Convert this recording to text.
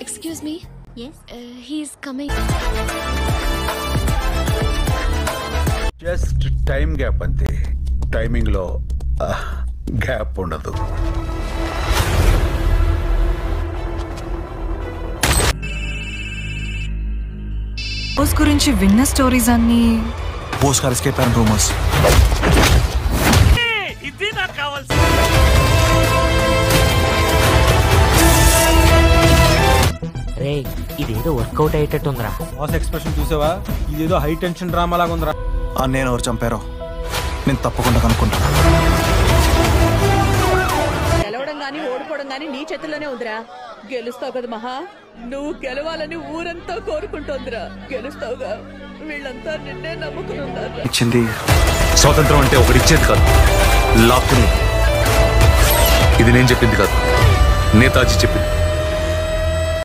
excuse me yes he's coming just time gap అంతే timing లో gap ఉండదు post గురించి విన్న స్టోరీస్ అన్ని పోస్ట్ కార్ ఎస్కేప్ అయిన రూమర్స్ రే ఇదేదో వర్కౌట్ అయ్యేటట్టుందిరా బాస్ ఎక్స్ప్రెషన్ చూసావా ఇదేదో హై టెన్షన్ డ్రామా లాగా ఉందిరా ఆ నేను ఎవరు చంపారో నేను తప్పకుండా కనుక్కుంటాను గెలవడం గాని ఓడిపోవడం గాని నీ చేతుల్లోనే ఉందిరా గెలుస్తావు కదా మహా నువ్వు గెలవాలని ఊరంతా కోరుకుంటోందిరా గెలుస్తావుగా వీళ్ళంతా నిన్నే నమ్ముకుని ఉన్నారు ఇచ్చింది స్వాతంత్రం అంటే ఒకటి ఇచ్చేది కాదు లాక్కునేది ఇది నేను చెప్పింది కాదు నేతాజీ చెప్పింది